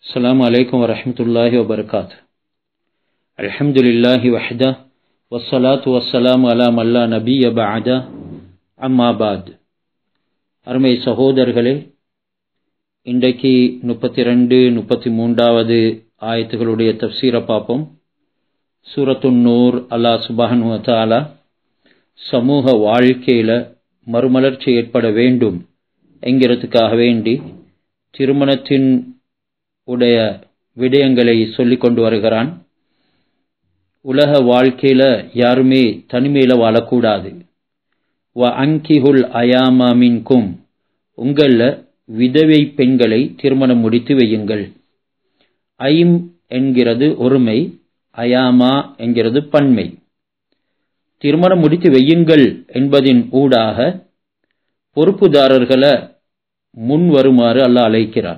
السلام عليكم ورحمة الله وبركاته الحمد لله وحده والصلاة والسلام على من لا نبي بعده அம்மா பாத் அருமை சகோதரர்களே இன்றைக்கு முப்பத்தி ரெண்டு முப்பத்தி மூன்றாவது ஆயத்துகளுடைய தப்சீரை பார்ப்போம் சூரத்துன் நூர் அல்லாஹ் சுபஹன் தாலா சமூக வாழ்க்கையில மறுமலர்ச்சி ஏற்பட வேண்டும் என்கிறதுக்காக வேண்டி திருமணத்தின் உடைய விடயங்களை சொல்லிக் கொண்டு வருகிறான் உலக வாழ்க்கையில யாருமே தனிமையில வாழக்கூடாது வ அங்கிஹுல் அயாமா மின்கும் உங்கள விதவை பெண்களை திருமணம் முடித்து வையுங்கள் ஐம் என்கிறது ஒருமை அயாமா என்கிறது பன்மை திருமணம் முடித்து வையுங்கள் என்பதின் ஊடாக பொறுப்புதாரர்களை முன் வருமாறு அல்லாஹ் அழைக்கிறார்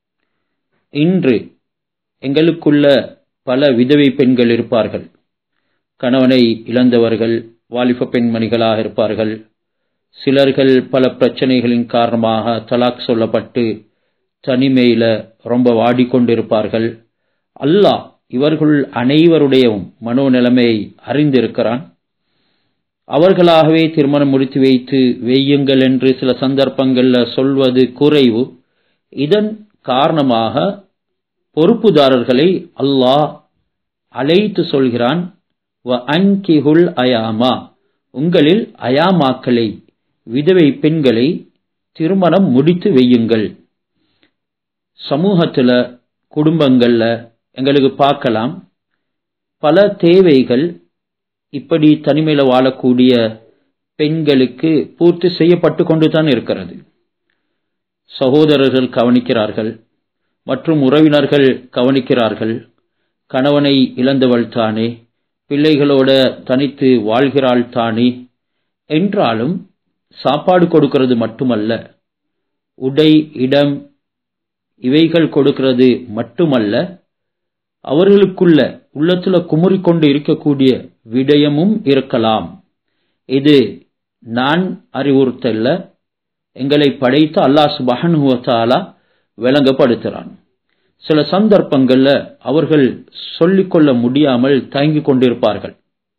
இன்று எங்களுக்குள்ள பல விதவை பெண்கள் இருப்பார்கள் கணவனை இழந்தவர்கள் வாலிப பெண்மணிகளாக இருப்பார்கள் சிலர்கள் பல பிரச்சனைகளின் காரணமாக தலாக் சொல்லப்பட்டு தனிமையில ரொம்ப வாடிக்கொண்டிருப்பார்கள் அல்லாஹ் இவர்கள் அனைவருடையவும் மனோநிலைமையை அறிந்திருக்கிறான் அவர்களாகவே திருமணம் முடித்து வைத்து வெய்யுங்கள் என்று சில சந்தர்ப்பங்கள்ல சொல்வது குறைவு இதன் காரணமாக பொறுப்புதாரர்களை அல்லாஹ் அழைத்து சொல்கிறான் வ அன்கிஹுல் அயாமா உங்களில் அயாமாக்களை விதவை பெண்களை திருமணம் முடித்து வையுங்கள் சமூகத்துல குடும்பங்கள்ல எங்களுக்கு பார்க்கலாம் பல தேவைகள் இப்படி தனிமையில வாழக்கூடிய பெண்களுக்கு பூர்த்தி செய்யப்பட்டு கொண்டு தான் இருக்கிறது சகோதரர்கள் கவனிக்கிறார்கள் மற்றும் உறவினர்கள் கவனிக்கிறார்கள் கணவனை இழந்தவள் தானே பிள்ளைகளோட தனித்து வாழ்கிறாள் தானே என்றாலும் சாப்பாடு கொடுக்கிறது மட்டுமல்ல உடை இடம் இவைகள் கொடுக்கிறது மட்டுமல்ல அவர்களுக்குள்ள உள்ளத்துல குமுறிக்கொண்டு இருக்கக்கூடிய விடயமும் இருக்கலாம் இது நான் அறிவுறுத்தல்ல எங்களை படைத்த அல்லாஹ் சுபஹனுவத்தாலா விளங்கப்படுத்துகிறான் சில சந்தர்ப்பங்கள்ல அவர்கள் சொல்லிக்கொள்ள முடியாமல் தயங்கிக் கொண்டிருப்பார்கள்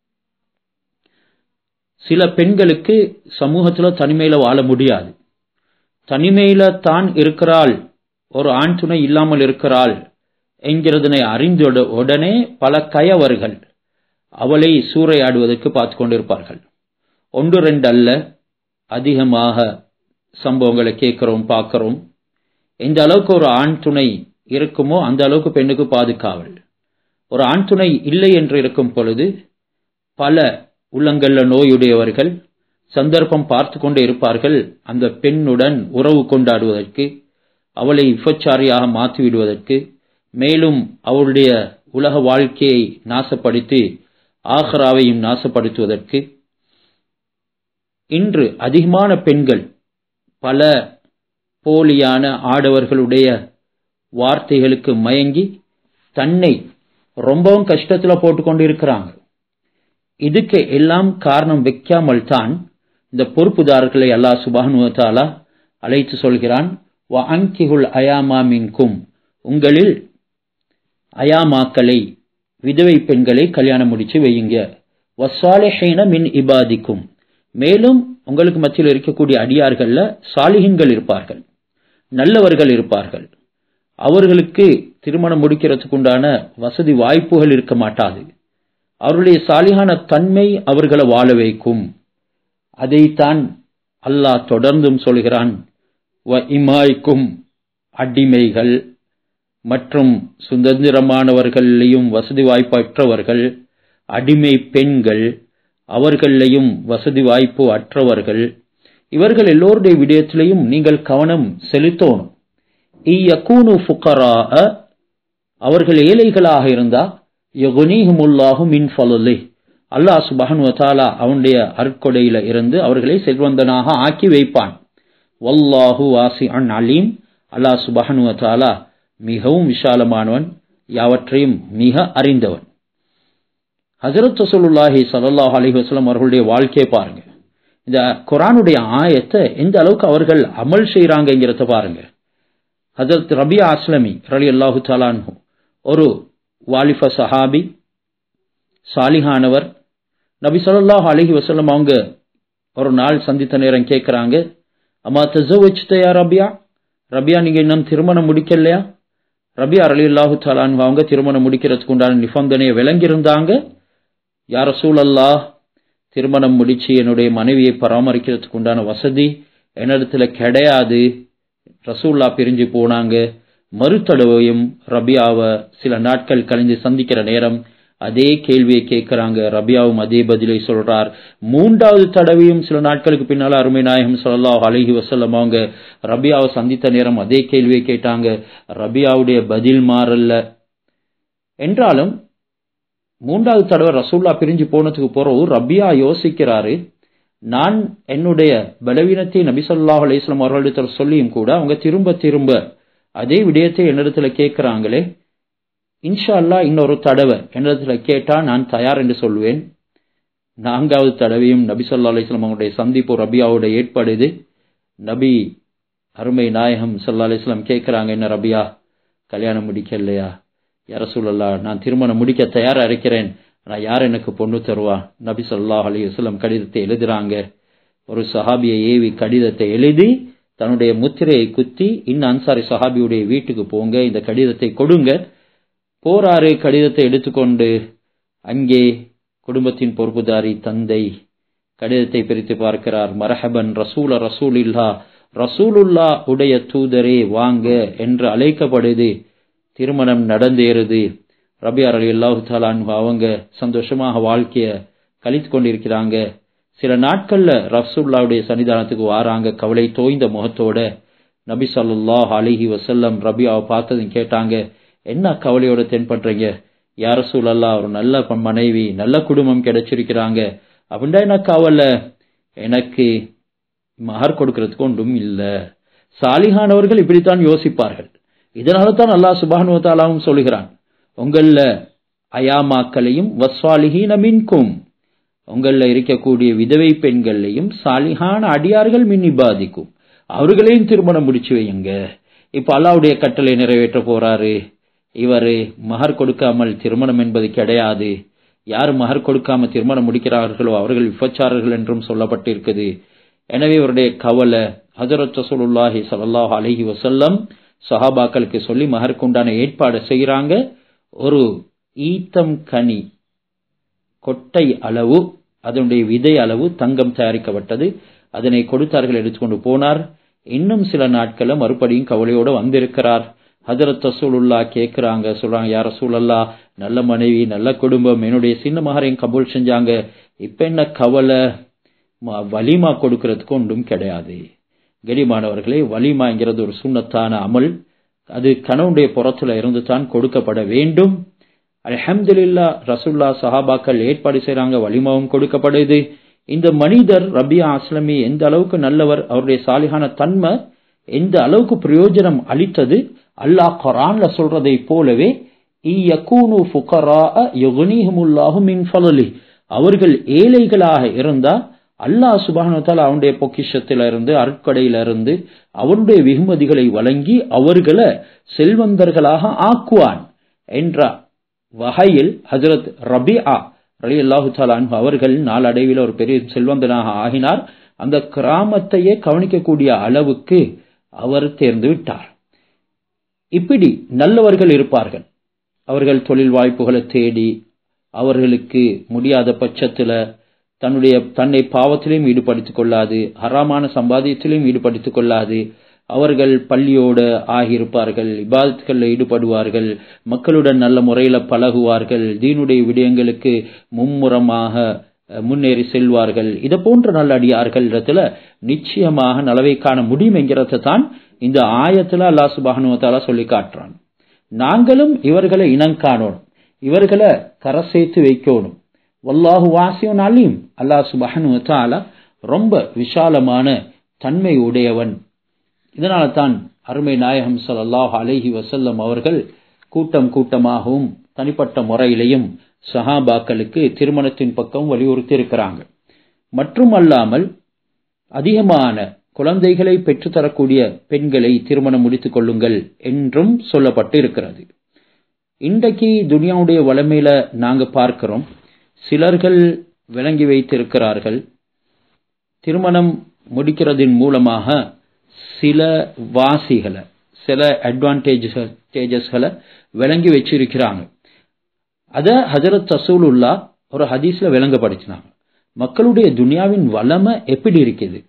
சில பெண்களுக்கு சமூகத்துல தனிமையில வாழ முடியாது தனிமையில தான் இருக்கிறாள் ஒரு ஆண் துணை இல்லாமல் இருக்கிறாள் என்கிறதனை அறிந்த உடனே பல கயவர்கள் அவளை சூறையாடுவதற்கு பார்த்து கொண்டிருப்பார்கள் ஒன்று ரெண்டு அல்ல அதிகமாக சம்பவங்களை கேட்கிறோம் பார்க்கிறோம் எந்த அளவுக்கு ஒரு ஆண் துணை இருக்குமோ அந்த அளவுக்கு பெண்ணுக்கு பாதுகாவல் ஒரு ஆண் துணை இல்லை என்று இருக்கும் பொழுது பல உள்ளங்கள்ல நோயுடையவர்கள் சந்தர்ப்பம் பார்த்து கொண்டே இருப்பார்கள் அந்த பெண்ணுடன் உறவு கொண்டாடுவதற்கு அவளை விபச்சாரியாக மாற்றிவிடுவதற்கு மேலும் அவளுடைய உலக வாழ்க்கையை நாசப்படுத்தி ஆஹ்ராவையும் நாசப்படுத்துவதற்கு இன்று அதிகமான பெண்கள் பல போலியான ஆடவர்களுடைய வார்த்தைகளுக்கு மயங்கி தன்னை ரொம்பவும் கஷ்டத்துல போட்டுக்கொண்டு இருக்கிறாங்க இதுக்கு எல்லாம் காரணம் வைக்காமல் தான் இந்த பொறுப்புதாரர்களை அல்லாஹ் சுபானுவத்தாலா அழைத்து சொல்கிறான் அங்கிகுல் அயாமா மின்கும் உங்களில் அயாமாக்களை விதவை பெண்களை கல்யாணம் முடிச்சு வையுங்க வசாலிஹைன மின் இபாதிக்கும் மேலும் உங்களுக்கு மத்தியில் இருக்கக்கூடிய அடியார்கள்ல சாலிஹின்கள் இருப்பார்கள் நல்லவர்கள் இருப்பார்கள் அவர்களுக்கு திருமணம் முடிக்கிறதுக்கு உண்டான வசதி வாய்ப்புகள் இருக்க மாட்டாது அவருடைய சாலிகான தன்மை அவர்களை வாழ வைக்கும் அதைத்தான் அல்லாஹ் தொடர்ந்தும் சொல்கிறான் இமாய்க்கும் அடிமைகள் மற்றும் சுதந்திரமானவர்களையும் வசதி வாய்ப்பற்றவர்கள் அடிமை பெண்கள் அவர்களையும் வசதி வாய்ப்பு அற்றவர்கள் இவர்கள் எல்லோருடைய விடயத்திலையும் நீங்கள் கவனம் செலுத்தணும் இயக்கூனு ஃபுக்கரா அவர்கள் ஏழைகளாக இருந்தா யகுனீஹுமுல்லாஹு மின் ஃபலுலே அல்லாஹ் சுபஹன் வத்தாலா அவனுடைய அருட்கொடையில இருந்து அவர்களை செல்வந்தனாக ஆக்கி வைப்பான் வல்லாஹு வாசி அன் அலீம் அல்லாஹ் சுபஹன் வத்தாலா மிகவும் விஷாலமானவன் யாவற்றையும் மிக அறிந்தவன் ஹசரத் ரசூலுல்லாஹி சல்லாஹ் அலி வஸ்லம் அவர்களுடைய வாழ்க்கையை பாருங்க இந்த குரானுடைய ஆயத்தை எந்த அளவுக்கு அவர்கள் அமல் செய்யறாங்கிறத பாருங்க ஹஜரத் ரபி அஸ்லமி ரலி அல்லாஹு தாலான்ஹு ஒரு வாலிஃப சஹாபி சாலிஹானவர் நபி ஸல்லல்லாஹு அலைஹி வஸல்லம் அவங்க ஒரு நாள் சந்தித்த நேரம் கேட்குறாங்க அம்மா தஸவஜ்தயா ரபியா ரபியா நீங்க இன்னும் திருமணம் முடிக்கலையா ரபியா அலி அல்லாஹு தாலான் அவங்க திருமணம் முடிக்கிறதுக்கு உண்டான நிபந்தனையை விளங்கியிருந்தாங்க யார சூழல்லா திருமணம் முடிச்சு என்னுடைய மனைவியை பராமரிக்கிறதுக்கு உண்டான வசதி என்னிடத்துல கிடையாது ரசூல்லா பிரிஞ்சு போனாங்க மறுதடவையும் ரபியாவை சில நாட்கள் கழிந்து சந்திக்கிற நேரம் அதே கேள்வியை கேட்கிறாங்க ரபியாவும் அதே பதிலை சொல்றார் மூன்றாவது தடவையும் சில நாட்களுக்கு பின்னால அருமை நாயகம் ஸல்லல்லாஹு அலைஹி வஸல்லம் அவங்க ரபியாவை சந்தித்த நேரம் அதே கேள்வியை கேட்டாங்க ரபியாவுடைய பதில் மாறல்ல என்றாலும் மூன்றாவது தடவை ரசூல்லா பிரிஞ்சு போனதுக்கு பிறகு ரபியா யோசிக்கிறாரு நான் என்னுடைய பலவீனத்தை நபி ஸல்லல்லாஹு அலைஹி வஸல்லம் அவர்களிடத்தில் சொல்லியும் கூட அவங்க திரும்ப திரும்ப அதே விடயத்தை என்னிடத்துல கேட்கிறாங்களே இன்ஷா அல்லாஹ் இன்னொரு தடவை என்னிடத்துல கேட்டா நான் தயார் என்று சொல்வேன் நான்காவது தடவையும் நபி ஸல்லல்லாஹு அலைஹி வஸல்லம் அவங்களுடைய சந்திப்பு ரபியாவோட ஏற்படுது நபி அருமை நாயகம் ஸல்லல்லாஹு அலைஹி வஸல்லம் கேட்கறாங்க என்ன ரபியா கல்யாணம் முடிக்கலையா யார சூழல்லா நான் திருமணம் முடிக்க தயாரா இருக்கிறேன் நான் யார் எனக்கு பொண்ணு தருவா நபி ஸல்லல்லாஹு அலைஹி வஸல்லம் கடிதத்தை எழுதுறாங்க ஒரு சஹாபியை ஏவி கடிதத்தை எழுதி தன்னுடைய முத்திரையை குத்தி இன்ன அன்சாரி சஹாபியுடைய வீட்டுக்கு போங்க இந்த கடிதத்தை கொடுங்க போறாரு கடிதத்தை எடுத்துக்கொண்டு அங்கே குடும்பத்தின் பொறுப்புதாரி தந்தை கடிதத்தை பிரித்து பார்க்கிறார் மரஹபன் ரசூல ரசூலில்லா ரசூலுல்லா உடைய தூதரே வாங்க என்று அழைக்கப்படுது திருமணம் நடந்தேறுது ரபியார் அலி அல்லாஹு தாலான்ஹு அவங்க சந்தோஷமாக வாழ்க்கைய கழித்து கொண்டிருக்கிறாங்க சில நாட்கள்ல ரசூல்லாவுடைய சன்னிதானத்துக்கு வாராங்க கவலை தோய்ந்த முகத்தோட நபி ஸல்லல்லாஹு அலைஹி வஸல்லம் ரபியாவை பார்த்ததும் கேட்டாங்க என்ன கவலையோட தென்படுறீங்க யார சூழல்லா ஒரு நல்ல ப- மனைவி நல்ல குடும்பம் கிடைச்சிருக்கிறாங்க அப்படின்னா என்ன கவலை எனக்கு மகர் கொடுக்கறதுக்கு ஒன்றும் இல்ல சாலிஹானவர்கள் இப்படித்தான் யோசிப்பார்கள் இதனால தான் அல்லாஹ் சுப்ஹானஹு வ தஆலாவும் சொல்கிறான் உங்கள அயாமாக்களையும் வஸ்வாலிஹீன மின்கும் உங்கள இருக்கக்கூடிய விதவை பெண்களையும் சாலிஹான அடியார்கள் மின் இபாதிக்கும் அவர்களையும் திருமணம் முடிச்சு வையுங்க இப்ப அல்லாவுடைய கட்டளை நிறைவேற்ற போறாரு இவரு மகர் கொடுக்காமல் திருமணம் என்பது கிடையாது யார் மகர் கொடுக்காம திருமணம் முடிக்கிறார்களோ அவர்கள் விபச்சாரர்கள் என்றும் சொல்லப்பட்டிருக்குது எனவே இவருடைய கவலை ஹஜரத் ரசூலுல்லாஹி ஸல்லல்லாஹு அலைஹி வஸல்லம் சஹாபாக்களுக்கு சொல்லி மகருக்கு உண்டான ஏற்பாடு செய்கிறாங்க ஒரு ஈத்தம் கனி கொட்டை அளவு அதனுடைய விதை அளவு தங்கம் தயாரிக்கப்பட்டது அதனை கொடுத்தார்கள் எடுத்துக்கொண்டு போனார் இன்னும் சில நாட்கள மறுபடியும் கவலையோட வந்திருக்கிறார் ஹஜரத் ரசூலுல்லா கேட்கிறாங்க சொல்றாங்க யார் ரசூலல்லா நல்ல மனைவி நல்ல குடும்பம் என்னுடைய சின்ன மகரையும் கபூல் செஞ்சாங்க இப்ப என்ன கவலை ம- வலிமா கொடுக்கறதுக்கு ஒன்றும் கிடையாது கடிமானவர்களே வலிமாங்கிறது ஒரு சுண்ணத்தான அமல் அது கணவனுடைய புறத்துல இருந்து தான் கொடுக்கப்பட வேண்டும் அல்ஹம்துலில்லா ரசூல்லா சஹாபாக்கள் ஏற்பாடு செய்றாங்க வலிமாவும் கொடுக்கப்படுது இந்த மனிதர் ரபியா அஸ்லமி எந்த அளவுக்கு நல்லவர் அவருடைய சாலிகான தன்மை எந்த அளவுக்கு பிரயோஜனம் அளித்தது அல்லாஹ் குர்ஆன்ல சொல்றதை போலவே இயக்கூனு ஃபுகராஅ யுக்னிஹுமுல்லாஹு மின் ஃபலலி அவர்கள் ஏழைகளாக இருந்தா அல்லாஹ் சுப்ஹானஹு வ தஆலா அவனுடைய பொக்கிஷத்தில இருந்து அருட்கடையில இருந்து அவனுடைய வெகுமதிகளை வழங்கி அவர்களை செல்வந்தர்களாக ஆக்குவான் என்ற வகையில் ஹஜரத் ரபிஆ ரலியல்லாஹு தஆலா அன்ஹு அவர்கள் நாளடைவில் ஒரு பெரிய செல்வந்தனாக ஆகினார் அந்த கிராமத்தையே கவனிக்கக்கூடிய அளவுக்கு அவர் தேர்ந்து விட்டார் இப்படி நல்லவர்கள் இருப்பார்கள் அவர்கள் தொழில் வாய்ப்புகளை தேடி அவர்களுக்கு முடியாத பட்சத்துல தன்னுடைய தன்னை பாவத்திலும் ஈடுபடுத்திக் கொள்ளாது ஹராமான சம்பாதியத்திலும் ஈடுபடுத்திக் கொள்ளாது அவர்கள் பள்ளியோடு ஆகியிருப்பார்கள் இபாதத்துகளில் ஈடுபடுவார்கள் மக்களுடன் நல்ல முறையில பழகுவார்கள் தீனுடைய விடயங்களுக்கு மும்முரமாக அஹ், முன்னேறி செல்வார்கள் இதை போன்ற நல்ல அடியார்கள் இடத்துல நிச்சயமாக நலவை காண முடியும் என்கிறத தான் இந்த ஆயத்துல அல்லாஹ் சுப்ஹானஹு வ தஆலா சொல்லி காட்டுறான் நாங்களும் இவர்களை இனம் காணணும் இவர்களை கரை சேர்த்து வைக்கணும் வல்லாஹு வாசியன் அலீம் அல்லாஹ் சுப்ஹானஹு வ தஆலா ரொம்ப விசாலமான தன்மை உடையவன் இதனால தான் அருமை நாயகம் ஸல்லல்லாஹு அலைஹி வஸல்லம் அவர்கள் கூட்டம் கூட்டமாகவும் தனிப்பட்ட முறையிலையும் சஹாபாக்களுக்கு திருமணத்தின் பக்கம் வலியுறுத்தி இருக்கிறாங்க மற்றும் அல்லாமல் அதிகமான குழந்தைகளை பெற்றுத்தரக்கூடிய பெண்களை திருமணம் முடித்துக் கொள்ளுங்கள் என்றும் சொல்லப்பட்டு இருக்கிறது இன்றைக்கு துனியாவுடைய வளமையில நாங்க பார்க்கிறோம் சிலர்கள் விளங்கி வைத்திருக்கிறார்கள் திருமணம் முடிக்கிறதின் மூலமாக சில வாசிகளை சில அட்வான்டேஜஸ்களை விளங்கி வச்சிருக்கிறாங்க அத ஹஜரத் ரசூலுல்லா ஒரு ஹதீஸ்ல விளங்கப்படுத்தினாங்க மக்களுடைய துனியாவின் வளமை எப்படி இருக்குது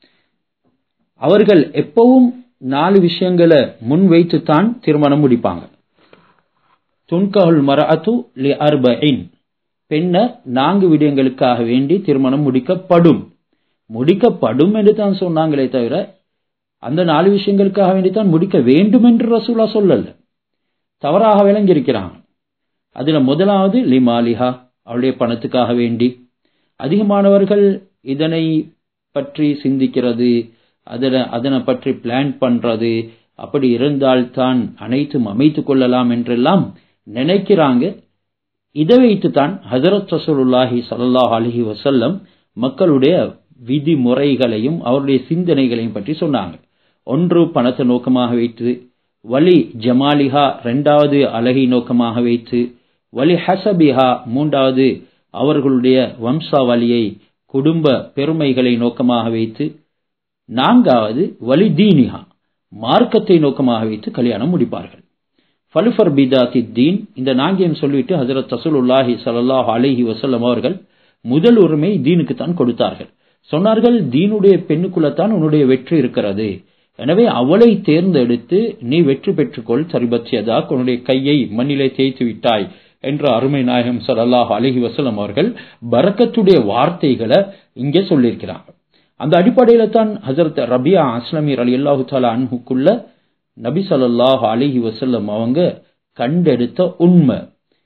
அவர்கள் எப்பவும் நாலு விஷயங்களை முன் வைத்துத்தான் திருமணம் முடிப்பாங்க துன்கஹுல் மரஅத்து லி அர்பஇன் பெண்ண நான்கு விடயங்களுக்காக வேண்டி திருமணம் முடிக்கப்படும் முடிக்கப்படும் என்று தான் சொன்னாங்களே தவிர அந்த நாலு விஷயங்களுக்காக வேண்டித்தான் முடிக்க வேண்டும் என்று ரசூலா சொல்லல தவறாக விளங்கியிருக்கிறாங்க அதுல முதலாவது லிமாலிஹா அவளுடைய பணத்துக்காக வேண்டி அதிகமானவர்கள் இதனை பற்றி சிந்திக்கிறது அதனை அதனை பற்றி பிளான் பண்றது அப்படி இருந்தால்தான் அனைத்தும் அமைத்துக் கொள்ளலாம் என்றெல்லாம் நினைக்கிறாங்க இதை வைத்துத்தான் ஹசரத் ரசூலுல்லாஹி ஸல்லல்லாஹு அலைஹி வஸல்லம் மக்களுடைய விதிமுறைகளையும் அவருடைய சிந்தனைகளையும் பற்றி சொன்னாங்க ஒன்று பணத்தை நோக்கமாக வைத்து வலி ஜமாலிஹா இரண்டாவது அழகை நோக்கமாக வைத்து வலி ஹசபிஹா மூன்றாவது அவர்களுடைய வம்சாவளியை குடும்ப பெருமைகளை நோக்கமாக வைத்து நான்காவது வலி தீனிஹா மார்க்கத்தை நோக்கமாக வைத்து கல்யாணம் முடிப்பார்கள் ஃபலுஃபர் பிதாத்தி தீன் இந்த நாங்கியம் சொல்லிவிட்டு ஹசரத் ரசூலுல்லாஹி ஸல்லல்லாஹு அலைஹி வஸல்லம் அவர்கள் முதல் உரிமை தீனுக்கு தான் கொடுத்தார்கள் சொன்னார்கள் தீனுடைய பெண்ணுக்குள்ளத்தான் உன்னுடைய வெற்றி இருக்கிறது எனவே அவளை தேர்ந்தெடுத்து நீ வெற்றி பெற்றுக்கொள் சரிபத்தியதா உன்னுடைய கையை மண்ணிலே தேய்த்து விட்டாய் என்ற அருமை நாயகம் ஸல்லல்லாஹு அலைஹி வஸல்லம் அவர்கள் பரக்கத்துடைய வார்த்தைகளை இங்கே சொல்லியிருக்கிறாங்க அந்த அடிப்படையில தான் ஹசரத் ரபியா அஸ்லமீர் அலி அல்லாஹு தாலா அன்ஹுக்குள்ள நபி ஸல்லல்லாஹு அலைஹி வஸல்லம் அவங்க கண்டெடுத்த உண்மை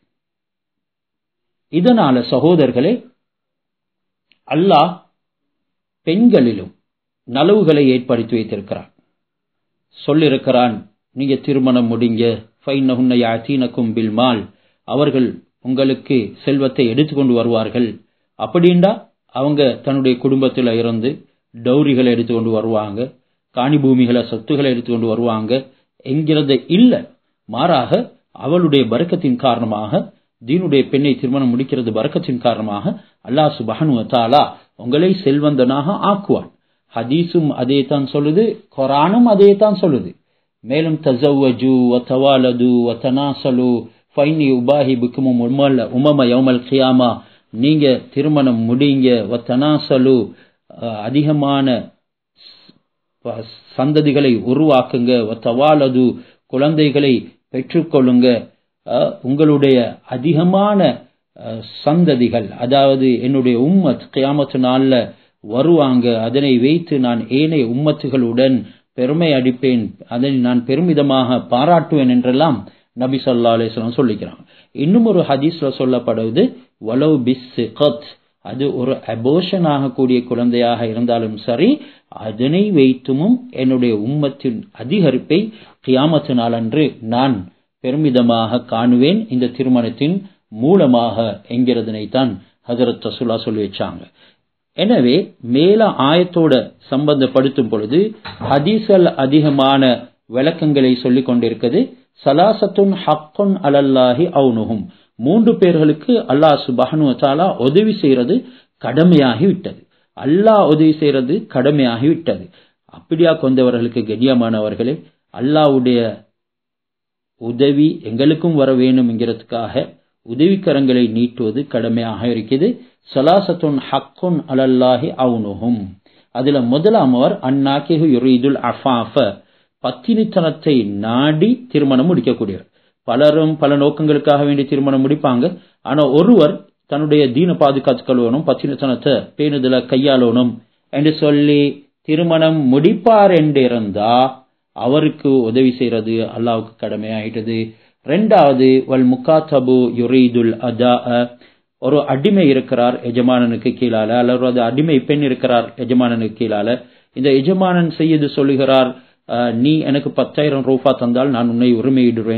இதனால சகோதரர்களே அல்லாஹ் பெண்களிலும் நலவுகளை ஏற்படுத்தி வைத்திருக்கிறான் சொல்லிருக்கிறான் நீங்க திருமணம் முடிங்க ஃபைனஹுன்ன யாத்தீனக்கும் பில் மால் அவர்கள் உங்களுக்கு செல்வத்தை எடுத்துக்கொண்டு வருவார்கள் அப்படின்டா அவங்க தன்னுடைய குடும்பத்தில் இருந்து டௌரிகளை எடுத்துக்கொண்டு வருவாங்க காணி பூமிகளை சொத்துக்களை எடுத்துக்கொண்டு வருவாங்க என்கிறது இல்ல மாறாக அவளுடைய பறக்கத்தின் காரணமாக தீனுடைய பெண்ணை திருமணம் முடிக்கிறது பறக்கத்தின் காரணமாக அல்லாஹ் சுபஹனு தாலா உங்களை செல்வந்தனாக ஆக்குவான் ஹதீஸும் அதே தான் சொல்லுது குரானும் அதே தான் சொல்லுது மேலும் தசவஜு வத்தவாலது வத்தனாசலு ஃபைனி உபாஹி பிக்குமும் உமல உமம யௌமல் கியாமா நீங்க திருமணம் முடிங்க வத்தனாசலு அதிகமான சந்ததிகளை உருவாக்குங்க வத்தவாலது குழந்தைகளை பெற்றுக்கொள்ளுங்க உங்களுடைய அதிகமான சந்ததிகள் அதாவது என்னுடைய உம்மத் கியாமத்து நாள்ல வருவாங்க அதனை வைத்து நான் ஏனைய உம்மத்துகளுடன் பெருமை அடிப்பேன் அதனை நான் பெருமிதமாக பாராட்டுவேன் என்றெல்லாம் நபி சொல்லா அலிஸ்லாம் சொல்லிக்கிறாங்க இன்னும் ஒரு ஹதீஸ்ல சொல்லப்படுவது வலவு பிஸ் அது ஒரு அபோஷன் ஆகக்கூடிய குழந்தையாக இருந்தாலும் சரி அதனை வைத்துமும் என்னுடைய உம்மத்தின் அதிகரிப்பை கியாமத்து நாளன்று நான் பெருமிதமாக காணுவேன் இந்த திருமணத்தின் மூலமாக என்கிறதனைத்தான் ஹசரத் ரசுல்லா சொல்லி வச்சாங்க எனவே மேல ஆயத்தோட சம்பந்தப்படுத்தும் பொழுது ஹதீசல் அதிகமான விளக்கங்களை சொல்லிக் கொண்டிருக்கிறது சலாசத்துன் ஹக்குன் அலல்லாஹி அவுனுகும் மூன்று பேர்களுக்கு அல்லாஹ் சுபஹனு தாலா உதவி செய்யறது கடமையாகி விட்டது அல்லாஹ் உதவி செய்யறது கடமையாகி விட்டது அப்படியா கொண்டவர்களுக்கு கண்ணியமானவர்களே அல்லாவுடைய உதவி எங்களுக்கும் வர வேணும் என்கிறதுக்காக உதவிக்கரங்களை நீட்டுவது கடமையாக இருக்குது சலாசத்துன் ஹக்குன் அலல்லாஹி அவுனுகும் அதுல முதலாமவர் அந்நாக்கிஹு யுரீதுல் அஃபாஃப பத்தினித்தனத்தை நாடி திருமணம் முடிக்கக்கூடியவர் பலரும் பல நோக்கங்களுக்காக வேண்டி திருமணம் முடிப்பாங்க ஆனா ஒருவர் தன்னுடைய தீன பாதுகாத்துக்கொள்ளணும் பத்தினித்தனத்தை பேணுதல கையாளணும் என்று சொல்லி திருமணம் முடிப்பார் என்று இருந்தா அவருக்கு உதவி செய்யறது அல்லாவுக்கு கடமையாயிட்டது ரெண்டாவது வல் முக்காத்தபு யுரீதுல் அதா ஒரு அடிமை இருக்கிறார் எஜமானனுக்கு கீழால அல்லது அடிமை பெண் இருக்கிறார் எஜமானனுக்கு கீழால இந்த எஜமானன் செய்யது சொல்லுகிறார் நீ எனக்கு பத்தாயிரம் ரூபா தந்தால் நான் உன்னை உரிமையிடுவேன்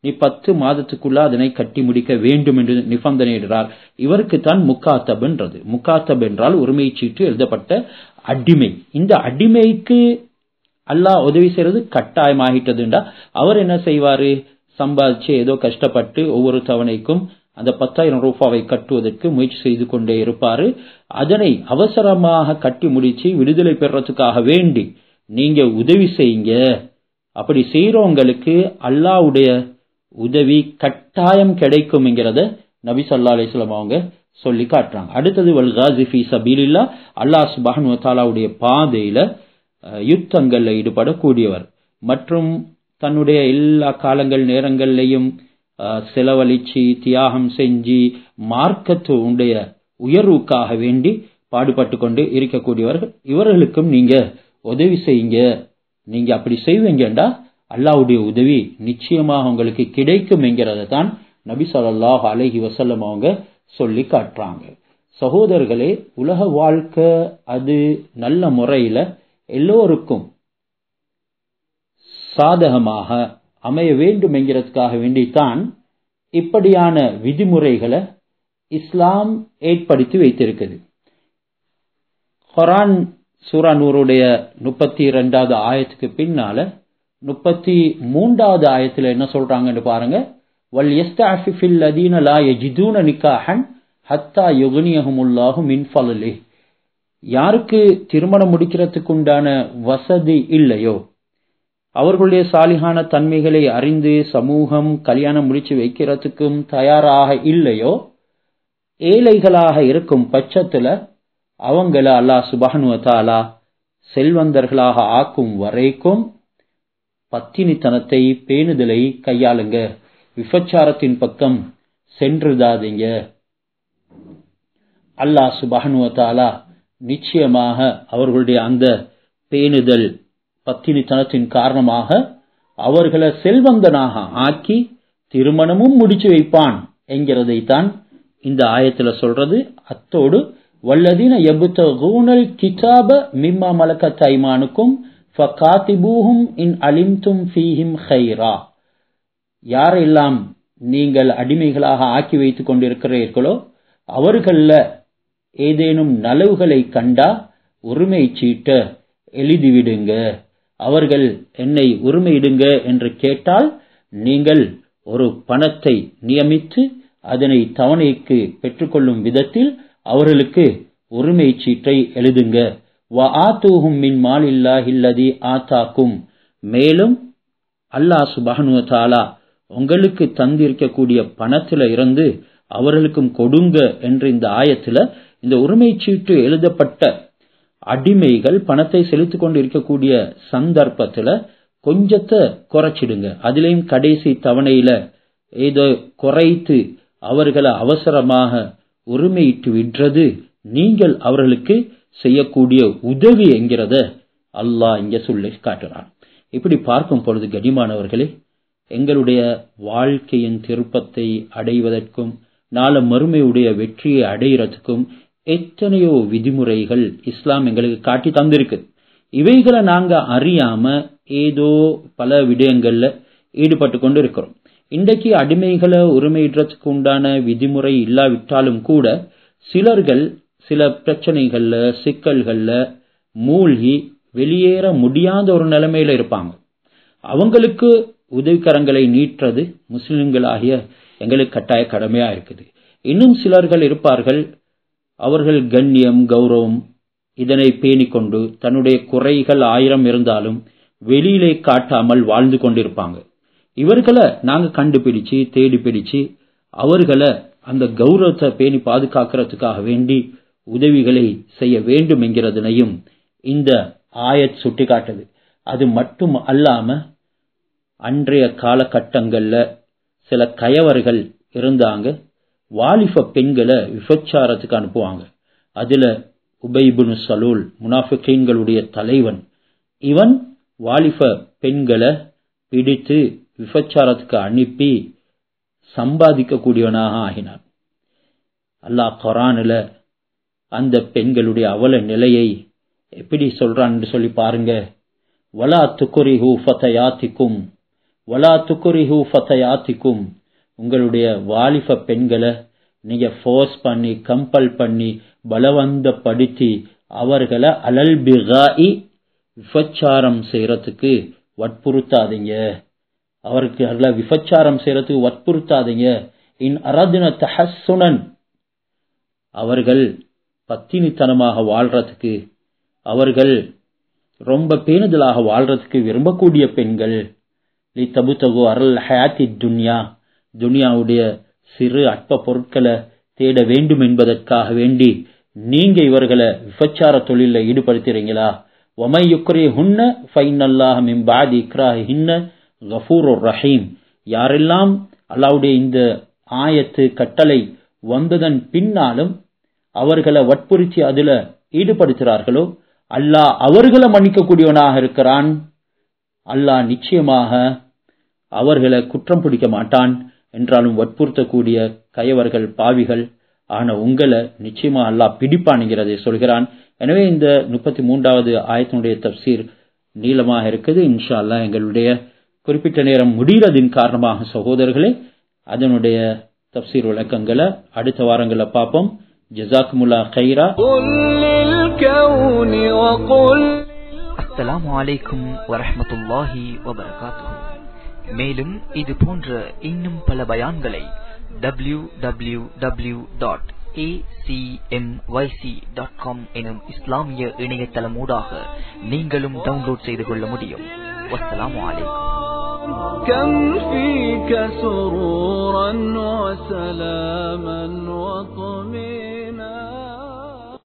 நீ பத்து மாதத்துக்குள்ள அதனை கட்டி முடிக்க வேண்டும் என்று நிபந்தனையிடுறார் இவருக்கு தான் முக்காத்தப் என்றது முக்காத்தப் என்றால் உரிமை சீட்டு எழுதப்பட்ட அடிமை இந்த அடிமைக்கு அல்லாஹ் உதவி செய்யறது கட்டாயமாகிட்டதுண்டா அவர் என்ன செய்வாரு சம்பாதிச்சு ஏதோ கஷ்டப்பட்டு ஒவ்வொரு தவணைக்கும் அந்த பத்தாயிரம் ரூபாவை கட்டுவதற்கு முயற்சி செய்து கொண்டே இருப்பாரு அதனை அவசரமாக கட்டி முடிச்சு விடுதலை பெறறதுக்காக வேண்டி நீங்க உதவி செய்யுங்க அப்படி செய்யறவங்களுக்கு அல்லாவுடைய உதவி கட்டாயம் கிடைக்கும்ங்கிறத நபி சொல்லா அலிஸ்லாம் அவங்க சொல்லி காட்டுறாங்க அடுத்தது வல் காசிஃபி சபீலில்லா அல்லாஹ் சுபஹன் தாலாவுடைய பாதையில யுத்தங்கள்ல ஈடுபடக்கூடியவர் மற்றும் தன்னுடைய எல்லா காலங்கள் நேரங்கள்லையும் செலவழிச்சு தியாகம் செஞ்சு மார்க்கத்து உடைய உயர்வுக்காக வேண்டி பாடுபட்டு கொண்டு இருக்கக்கூடியவர்கள் இவர்களுக்கும் நீங்க உதவி செய்யுங்க நீங்க அப்படி செய்வீங்கண்டா அல்லாவுடைய உதவி நிச்சயமாக உங்களுக்கு கிடைக்கும் என்கிறத தான் நபி சொல்லாஹ் அலஹி வசல்லம் அவங்க சொல்லி காட்டுறாங்க சகோதரர்களே உலக வாழ்க்கை அது நல்ல முறையில எல்லோருக்கும் சாதகமாக அமைய வேண்டும் என்கிறதுக்காக வேண்டித்தான் இப்படியான விதிமுறைகளை இஸ்லாம் ஏற்படுத்தி வைத்திருக்குது குரான் சூரா நூறுடைய முப்பத்தி ரெண்டாவது ஆயத்துக்கு பின்னால முப்பத்தி மூன்றாவது ஆயத்துல என்ன சொல்றாங்கன்னு பாருங்க வல் எஸ்தாஃபிஃபில் லதீன லா யஜிதூன நிக்காஹன் ஹத்தா யுகனியஹுமுல்லாஹு மின் ஃபலலி யாருக்கு திருமணம் முடிக்கிறதுக்கு உண்டான வசதி இல்லையோ அவர்களுடைய சாலிகான தன்மைகளை அறிந்து சமூகம் கல்யாணம் முடிச்சு வைக்கிறதுக்கும் தயாராக இல்லையோ ஏழைகளாக இருக்கும் பட்சத்துல அவங்கள அல்லாஹ் சுபஹனுவத்தாலா செல்வந்தர்களாக ஆக்கும் வரைக்கும் பத்தினித்தனத்தை பேணுதலை கையாளுங்க விபச்சாரத்தின் பக்கம் சென்றுதாதீங்க அல்லாஹ் சுபஹனுவத்தாலா நிச்சயமாக அவர்களுடைய அந்த பேணுதல் பத்தினித்தனத்தின் காரணமாக அவர்களை செல்வந்தனாக ஆக்கி திருமணமும் முடிச்சு வைப்பான் என்கிறதைத்தான் இந்த ஆயத்துல சொல்றது அத்தோடு வல்லதீன எபுத்தூனல் கிதாப மிம்மா மலக்கத் ஐமானுக்கும் ஃபகாத்திபூஹும் இன் அலிம்தும் ஃபீஹிம் ஹைரா யாரெல்லாம் நீங்கள் அடிமைகளாக ஆக்கி வைத்துக் கொண்டிருக்கிறீர்களோ அவர்கள ஏதேனும் நலவுகளை கண்டா உரிமை சீட்ட எழுதிவிடுங்க அவர்கள் என்னை உரிமையிடுங்க என்று கேட்டால் நீங்கள் ஒரு பணத்தை நியமித்து அதனை தவணைக்கு பெற்றுக்கொள்ளும் விதத்தில் அவர்களுக்கு உரிமை சீட்டை எழுதுங்க வஆத்தூஹும் மின் மாலில்லாஹில்லதி ஆத்தாக்கும் மேலும் அல்லாஹ் சுபஹனு தாலா உங்களுக்கு தந்திருக்கக்கூடிய பணத்துல இருந்து அவர்களுக்கும் கொடுங்க என்ற இந்த ஆயத்துல இந்த உரிமை சீட்டு எழுதப்பட்ட அடிமைகள் பணத்தை செலுத்திக் கொண்டு இருக்கக்கூடிய சந்தர்ப்பத்துல கொஞ்சத்தை குறைச்சிடுங்க அதுலயும் கடைசி தவணையில ஏதோ குறைத்து அவர்களை அவசரமாக உரிமையிட்டு விடுறது நீங்கள் அவர்களுக்கு செய்யக்கூடிய உதவி என்கிறத அல்லாஹ் இங்க சொல்லி காட்டுறான் இப்படி பார்க்கும் பொழுது கனிமானவர்களே எங்களுடைய வாழ்க்கையின் திருப்பத்தை அடைவதற்கும் நாள மறுமையுடைய வெற்றியை அடைகிறதுக்கும் எத்தனையோ விதிமுறைகள் இஸ்லாம் எங்களுக்கு காட்டி தந்திருக்கு இவைகளை நாங்க அறியாம ஏதோ பல விடயங்கள்ல ஈடுபட்டு கொண்டு இருக்கிறோம் இன்றைக்கு அடிமைகளை உரிமையிடுறதுக்கு உண்டான விதிமுறை இல்லாவிட்டாலும் கூட சிலர்கள் சில பிரச்சனைகள்ல சிக்கல்கள்ல மூழ்கி வெளியேற முடியாத ஒரு நிலைமையில இருப்பாங்க அவங்களுக்கு உதவிக்கரங்களை நீட்டுறது முஸ்லிம்களாகிய எங்களுக்கு கட்டாய கடமையா இருக்குது இன்னும் சிலர்கள் இருப்பார்கள் அவர்கள் கண்ணியம் கௌரவம் இதனை பேணிக்கொண்டு தன்னுடைய குறைகள் ஆயிரம் இருந்தாலும் வெளியிலே காட்டாமல் வாழ்ந்து கொண்டிருப்பாங்க இவர்களை நாங்க கண்டுபிடிச்சு தேடி பிடிச்சு அவர்களை அந்த கௌரவத்தை பேணி பாதுகாக்கிறதுக்காக வேண்டி உதவிகளை செய்ய வேண்டும் என்கிறதனையும் இந்த ஆயத் சுட்டிக்காட்டுது அது மட்டும் அல்லாம அன்றைய காலகட்டங்கள்ல சில கயவர்கள் இருந்தாங்க வாலிப பெண்களை விபச்சாரத்துக்கு அனுப்புவாங்க அதுல உபைபுனு சலூல் முனாஃபிகீன்களுடைய தலைவன் இவன் வாலிப பெண்களை பிடித்து விபச்சாரத்துக்கு அனுப்பி சம்பாதிக்கக்கூடியவனாக ஆகினான் அல்லாஹ் குரானில் அந்த பெண்களுடைய அவல நிலையை எப்படி சொல்றான்னு சொல்லி பாருங்க வலா துக்குரிஹு ஃபதயாத்திக்கும் வலா துக்குரிஹு ஃபதயாத்திக்கும் உங்களுடைய வாலிப பெண்களை நீங்க ஃபோர்ஸ் பண்ணி கம்பல் பண்ணி பலவந்தப்படுத்தி அவர்களை அலல் பிகாஇ விபச்சாரம் செய்யறதுக்கு வற்புறுத்தாதீங்க அவருக்கு அல்ல விபச்சாரம் செய்யறதுக்கு வற்புறுத்தாதீங்க இன் அரதுன தஹசுனன் அவர்கள் பத்தினித்தனமாக வாழ்றதுக்கு அவர்கள் ரொம்ப பேணுதலாக வாழ்றதுக்கு விரும்பக்கூடிய பெண்கள் லி தபு தகு அருள் ஹயாத்தி துன்யா துனியாவுடைய சிறு அற்ப பொருட்களை தேட வேண்டும் என்பதற்காக வேண்டி நீங்க இவர்களை விபச்சார தொழில ஈடுபடுத்துறீங்களா ஒமை யுக்ரே ஹுன்ன ஃபைன் அல்லாஹ் மிம்பாதி இக்ராஹ் ஹின்ன கஃபூர் ரஹீம் யாரெல்லாம் அல்லாவுடைய இந்த ஆயத்து கட்டளை வந்ததன் பின்னாலும் அவர்களை வற்புறுத்தி அதுல ஈடுபடுத்துகிறார்களோ அல்லாஹ் அவர்களை மன்னிக்கக்கூடியவனாக இருக்கிறான் அல்லாஹ் நிச்சயமாக அவர்களை குற்றம் பிடிக்க மாட்டான் என்றாலும் வற்புறுத்தக்கூடிய கயவர்கள் பாவிகள் ஆன உங்களை நிச்சயமா அல்லாஹ் பிடிப்பானுங்கிறதை சொல்கிறான் எனவே இந்த முப்பத்தி மூன்றாவது ஆயத்தினுடைய தப்சீர் நீளமாக இருக்குது இன்ஷா அல்லாஹ் எங்களுடைய குறிப்பிட்ட நேரம் முடிகிறதின் காரணமாக சகோதரர்களே அதனுடைய தப்சீர் விளக்கங்களை அடுத்த வாரங்களில் பார்ப்போம் ஜசாக்குமுல்லா கைரா قل للكون وقل அஸ்ஸலாமு அலைக்கும் வரஹ்மத்துல்லாஹி வபரகாத்துஹு மேலும் இது போன்ற இன்னும் பல பயான்களை W W W dot dot com எனும் இஸ்லாமிய இணையதளமூடாக நீங்களும் டவுன்லோட் செய்து கொள்ள முடியும் வஸ்ஸலாமு அலைக்கும் كم فيك سرورا وسلاما وطمئنا